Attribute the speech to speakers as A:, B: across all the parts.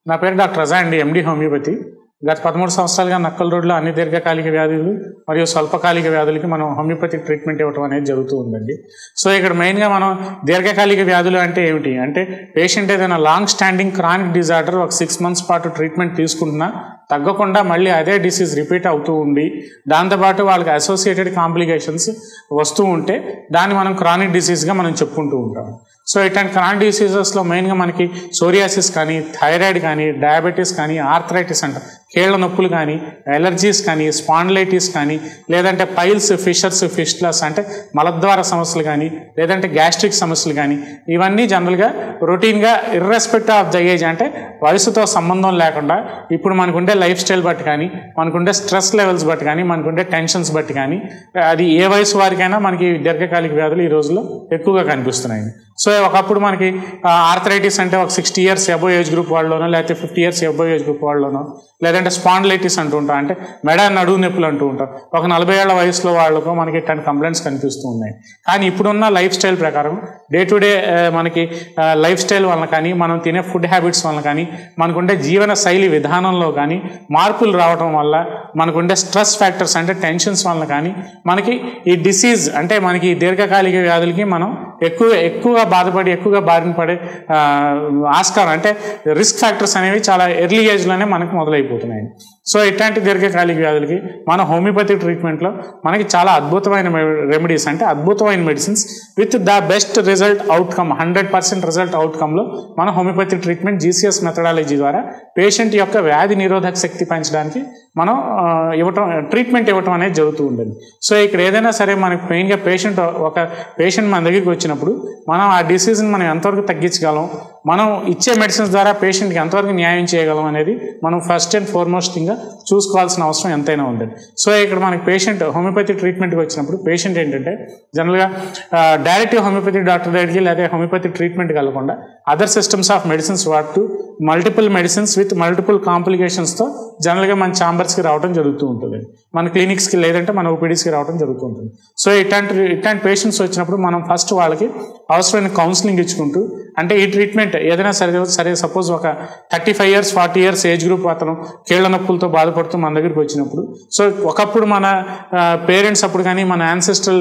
A: నా పేరు డాక్టర్ రజా అండి ఎండి హోమియోపతి గత పదమూడు సంవత్సరాలుగా నక్కల రోడ్లో అన్ని దీర్ఘకాలిక వ్యాధులు మరియు స్వల్పకాలిక వ్యాధులకి మనం హోమియోపతి ట్రీట్మెంట్ ఇవ్వడం అనేది జరుగుతూ ఉందండి సో ఇక్కడ మెయిన్గా మనం దీర్ఘకాలిక వ్యాధులు అంటే ఏమిటి అంటే పేషెంట్ ఏదైనా లాంగ్ స్టాండింగ్ క్రానిక్ డిజార్డర్ ఒక సిక్స్ మంత్స్ పాటు ట్రీట్మెంట్ తీసుకుంటున్నా తగ్గకుండా మళ్ళీ అదే డిసీజ్ రిపీట్ అవుతూ ఉండి దాంతోపాటు వాళ్ళకి అసోసియేటెడ్ కాంప్లికేషన్స్ వస్తూ ఉంటే దాన్ని మనం క్రానిక్ డిసీజ్గా మనం చెప్పుకుంటూ ఉంటాం సో ఇట్లాంటి క్రానిక్ డిసీజెస్లో మెయిన్గా మనకి సోరియాసిస్ కానీ థైరాయిడ్ కానీ డయాబెటీస్ కానీ ఆర్థరైటిస్ అంట కీళ్ళ నొప్పులు కానీ ఎలర్జీస్ కానీ స్పాండ్లైటిస్ కానీ లేదంటే పైల్స్ ఫిషర్స్ ఫిస్ట్లస్ అంటే మలద్వార సమస్యలు కానీ లేదంటే గ్యాస్ట్రిక్ సమస్యలు కానీ ఇవన్నీ జనరల్గా రొటీన్గా ఇర్రెస్పెక్ట్ ఆఫ్ ద ఏజ్ అంటే వయసుతో సంబంధం లేకుండా ఇప్పుడు మనకుండే లైఫ్ స్టైల్ బట్టి కానీ మనకుండే స్ట్రెస్ లెవెల్స్ బట్టి కానీ మనకుండే టెన్షన్స్ బట్టి కానీ అది ఏ వయసు వారికైనా మనకి దీర్ఘకాలిక వ్యాధులు ఈ రోజుల్లో ఎక్కువగా కనిపిస్తున్నాయి సో ఒకప్పుడు మనకి ఆర్థరైటిస్ అంటే ఒక sixty years above age group వాళ్ళలోనో లేకపోతే fifty years above age group వాళ్ళలోనో లేదంటే స్పాండ్లైటిస్ అంటూ ఉంటాం అంటే మెడ నడువు నొప్పులు అంటూ ఉంటాం ఒక నలభై ఏళ్ల వయసులో వాళ్ళకు మనకి ఇట్లాంటి కంప్లైంట్స్ కనిపిస్తూ ఉన్నాయి కానీ ఇప్పుడున్న లైఫ్ స్టైల్ ప్రకారం డే టు డే మనకి లైఫ్ స్టైల్ వలన కానీ మనం తినే ఫుడ్ హ్యాబిట్స్ వలన కానీ మనకుండే జీవన శైలి విధానంలో కానీ మార్పులు రావడం వల్ల మనకుండే స్ట్రెస్ ఫ్యాక్టర్స్ అంటే టెన్షన్స్ వలన కానీ మనకి ఈ డిసీజ్ అంటే మనకి ఈ దీర్ఘకాలిక వ్యాధులకి మనం ఎక్కువ ఎక్కువగా బాధపడి ఎక్కువగా బారిన పడే ఆ, ఆస్కారం అంటే రిస్క్ ఫ్యాక్టర్స్ అనేవి చాలా ఎర్లీ ఏజ్లోనే మనకు మొదలైపోతున్నాయి సో ఇట్లాంటి దీర్ఘకాలిక వ్యాధులకి మన హోమియోపతి ట్రీట్మెంట్లో మనకి చాలా అద్భుతమైన రెమెడీస్ అంటే అద్భుతమైన medicines with the best result outcome hundred percent result అవుట్కమ్లో మన హోమియోపతి ట్రీట్మెంట్ జీసీఎస్ మెథడాలజీ ద్వారా పేషెంట్ యొక్క వ్యాధి నిరోధక శక్తి పెంచడానికి మనం ఆ, ఇవ్వటం ట్రీట్మెంట్ ఇవ్వటం అనేది జరుగుతూ ఉంటుంది సో ఇక్కడ ఏదైనా సరే మనకి మెయిన్గా పేషెంట్ ఒక పేషెంట్ మన దగ్గరికి వచ్చినప్పుడు మనం ఆ డిసీజ్ని మనం ఎంతవరకు తగ్గించగలం మనం ఇచ్చే మెడిసిన్స్ ద్వారా పేషెంట్కి ఎంతవరకు న్యాయం చేయగలం అనేది మనం ఫస్ట్ అండ్ ఫార్మోస్ట్ థింగ్గా చూసుకోవాల్సిన అవసరం ఎంతైనా ఉంది సో ఇక్కడ మనకి పేషెంట్ హోమియోపతి ట్రీట్మెంట్కి వచ్చినప్పుడు పేషెంట్ ఏంటంటే జనరల్గా డైరెక్ట్ హోమియోపతి డాక్టర్ దగ్గరికి లేదా హోమియోపతి ట్రీట్మెంట్ కలగకుండా అదర్ సిస్టమ్స్ ఆఫ్ మెడిసిన్స్ వాడుతూ మల్టిపుల్ మెడిసిన్స్ విత్ మల్టిపుల్ కాంప్లికేషన్స్తో జనరల్గా మన ఛాంబర్స్కి రావడం జరుగుతూ ఉంటుంది మన క్లినిక్స్కి లేదంటే మన ఓపీడీస్కి రావడం జరుగుతూ ఉంటుంది సో ఇట్లాంటి ఇట్లాంటి పేషెంట్స్ వచ్చినప్పుడు మనం ఫస్ట్ వాళ్ళకి అవసరమైన కౌన్సిలింగ్ ఇచ్చుకుంటూ అంటే ఈ ట్రీట్మెంట్ ఏదైనా సరే సరే సపోజ్ ఒక thirty five years forty years age group అతను కీళ్ళ నొప్పులతో బాధపడుతూ మన దగ్గరికి వచ్చినప్పుడు సో ఒకప్పుడు మన పేరెంట్స్ అప్పుడు కానీ మన యాన్సెస్ట్రల్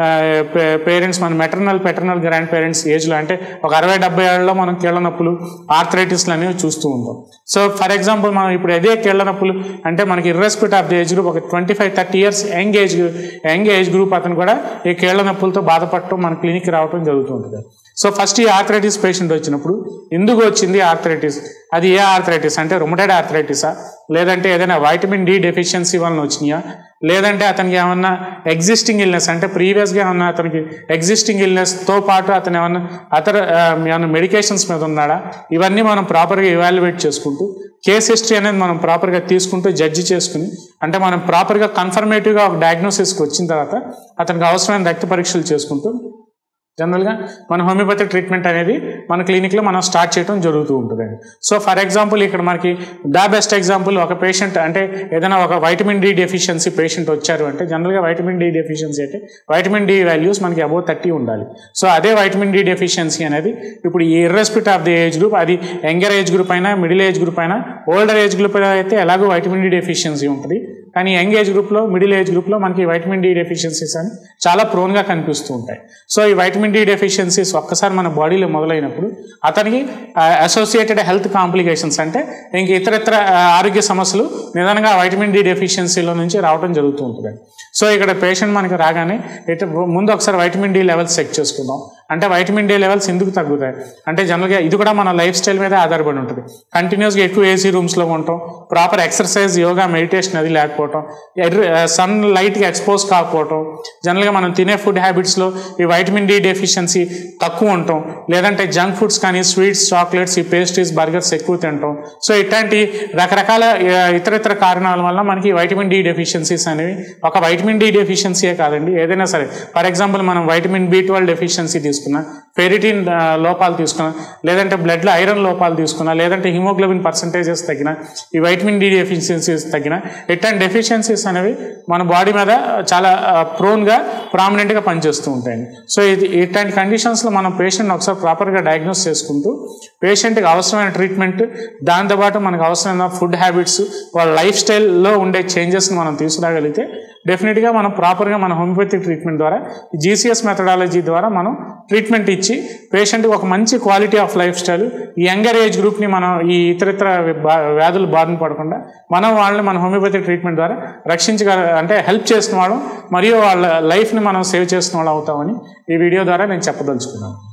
A: పేరెంట్స్ మన మెటర్నల్ పెటర్నల్ గ్రాండ్ పేరెంట్స్ ఏజ్లో అంటే ఒక అరవై డెబ్బై ఏళ్ళలో మనం కీళ్ళ నొప్పులు ఆర్థరైటిస్లు అనేవి చూస్తూ ఉంటాం సో ఫర్ ఎగ్జాంపుల్ మనం ఇప్పుడు అదే కీళ్ళ నొప్పులు అంటే మనకి irrespective of the age group ఒక twenty five thirty years young age young age group అతను కూడా ఈ కీళ్ళ నొప్పులతో బాధపడటం మన క్లినిక్కి రావడం జరుగుతూ ఉంటుంది సో ఫస్ట్ ఈ ఆర్థరైటిస్ పేషెంట్ వచ్చినప్పుడు ఎందుకు వచ్చింది ఆర్థరైటిస్ అది ఏ ఆర్థరైటిస్ అంటే రుమటైడ్ ఆర్థరైటిసా లేదంటే ఏదైనా వైటమిన్ డి డెఫిషియన్సీ వలన వచ్చినాయా లేదంటే అతనికి ఏమన్నా ఎగ్జిస్టింగ్ ఇల్నెస్ అంటే ప్రీవియస్గా ఏమన్నా అతనికి ఎగ్జిస్టింగ్ ఇల్నెస్తో పాటు అతను ఏమన్నా అతర ఏమన్నా మెడికేషన్స్ మీద ఉన్నాడా ఇవన్నీ మనం ప్రాపర్గా ఇవాల్యుయేట్ చేసుకుంటూ కేస్ హిస్టరీ అనేది మనం ప్రాపర్గా తీసుకుంటూ జడ్జి చేసుకుని అంటే మనం ప్రాపర్గా కన్ఫర్మేటివ్గా ఒక డయాగ్నోసిస్కి వచ్చిన తర్వాత అతనికి అవసరమైన రక్త పరీక్షలు చేసుకుంటూ జనరల్గా మన హోమియోపతి ట్రీట్మెంట్ అనేది మన క్లినిక్లో మనం స్టార్ట్ చేయడం జరుగుతూ ఉంటుందండి సో ఫర్ ఎగ్జాంపుల్ ఇక్కడ మనకి ద బెస్ట్ ఎగ్జాంపుల్ ఒక పేషెంట్ అంటే ఏదైనా ఒక వైటమిన్ డి డెఫిషియన్సీ పేషెంట్ వచ్చారు అంటే జనరల్గా వైటమిన్ డి డెఫిషియన్సీ అంటే వైటమిన్ డి వాల్యూస్ మనకి అబౌవ్ థర్టీ ఉండాలి సో అదే వైటమిన్ డి డెఫిషియన్సీ అనేది ఇప్పుడు ఈ irrespective of the age group అది యంగర్ ఏజ్ గ్రూప్ అయినా మిడిల్ ఏజ్ గ్రూప్ అయినా ఓల్డర్ ఏజ్ గ్రూప్ అయితే ఎలాగో వైటమిన్ డి డెఫిషియన్సీ ఉంటుంది కానీ యంగ్ ఏజ్ గ్రూప్లో మిడిల్ ఏజ్ గ్రూప్లో మనకి వైటమిన్ డి డెఫిషియన్సీస్ అని చాలా ప్రోన్గా కనిపిస్తూ ఉంటాయి సో ఈ వైటమిన్ డి డెఫిషియన్సీస్ ఒక్కసారి మన బాడీలో మొదలైనప్పుడు అతనికి అసోసియేటెడ్ హెల్త్ కాంప్లికేషన్స్ అంటే ఇంక ఇతర ఇతర ఆ, ఆరోగ్య సమస్యలు నిదానంగా వైటమిన్ డి డెఫిషియన్సీలో నుంచి రావడం జరుగుతూ ఉంటుంది సో ఇక్కడ పేషెంట్ మనకి రాగానే ఇటు ముందు ఒకసారి వైటమిన్ డి లెవెల్స్ చెక్ చేసుకుందాం అంటే వైటమిన్ డి లెవెల్స్ ఎందుకు తగ్గుతాయి అంటే జనరల్గా ఇది కూడా మన లైఫ్ స్టైల్ మీద ఆధారపడి ఉంటుంది కంటిన్యూస్గా ఎక్కువ ఏసీ రూమ్స్లో ఉంటాం ప్రాపర్ ఎక్సర్సైజ్ యోగా మెడిటేషన్ అది లేకపోవటం సన్ లైట్కి ఎక్స్పోజ్ కాకపోవటం జనరల్గా మనం తినే ఫుడ్ హ్యాబిట్స్లో ఈ వైటమిన్ డి డెఫిషియన్సీ తక్కువ ఉండటం లేదంటే జంక్ ఫుడ్స్ కానీ స్వీట్స్ చాక్లెట్స్ ఈ పేస్ట్రీస్ బర్గర్స్ ఎక్కువ తినటం సో ఇట్లాంటి రకరకాల ఆ, ఇతర ఇతర కారణాల వల్ల మనకి వైటమిన్ డి డెఫిషియన్సీస్ అనేవి ఒక వైటమిన్ డి డెఫిషియన్సీయే కాదండి ఏదైనా సరే ఫర్ ఎగ్జాంపుల్ మనం వైటమిన్ బి ట్వెల్వ్ డెఫిషియన్సీ తీసుకుంటాం తీసుకున్నా ఫెరిటిన్ ఆ, లోపాలు తీసుకున్నా లేదంటే బ్లడ్లో ఐరన్ లోపాలు తీసుకున్నా లేదంటే హిమోగ్లోబిన్ పర్సంటేజెస్ తగ్గిన ఈ వైటమిన్ డి డెఫిషియన్సీస్ తగ్గిన ఇట్లాంటి డెఫిషియన్సీస్ అనేవి మన బాడీ మీద చాలా ప్రోన్గా ప్రామినెంట్గా పనిచేస్తూ ఉంటాయండి సో ఇది ఇట్లాంటి కండిషన్స్లో మనం పేషెంట్ని ఒకసారి ప్రాపర్గా డయాగ్నోస్ చేసుకుంటూ పేషెంట్కి అవసరమైన ట్రీట్మెంట్ దాంతోపాటు మనకు అవసరమైన ఫుడ్ హ్యాబిట్స్ వాళ్ళ లైఫ్ స్టైల్లో ఉండే చేంజెస్ని మనం తీసుకురాగలిగితే డెఫినెట్గా మనం ప్రాపర్గా మన హోమియోపతిక్ ట్రీట్మెంట్ ద్వారా జీసీఎస్ మెథడాలజీ ద్వారా మనం ట్రీట్మెంట్ ఇచ్చి పేషెంట్కి ఒక మంచి క్వాలిటీ ఆఫ్ లైఫ్ స్టైల్ ఈ యంగర్ ఏజ్ గ్రూప్ని మనం ఈ ఇతరితర బా- వ్యాధులు బారిన పడకుండా మనం వాళ్ళని మన హోమియోపతిక్ ట్రీట్మెంట్ ద్వారా రక్షించగల అంటే హెల్ప్ చేస్తున్న వాళ్ళం మరియు వాళ్ళ లైఫ్ని మనం సేవ్ చేస్తున్న వాళ్ళు అవుతామని ఈ వీడియో ద్వారా నేను చెప్పదలుచుకున్నాను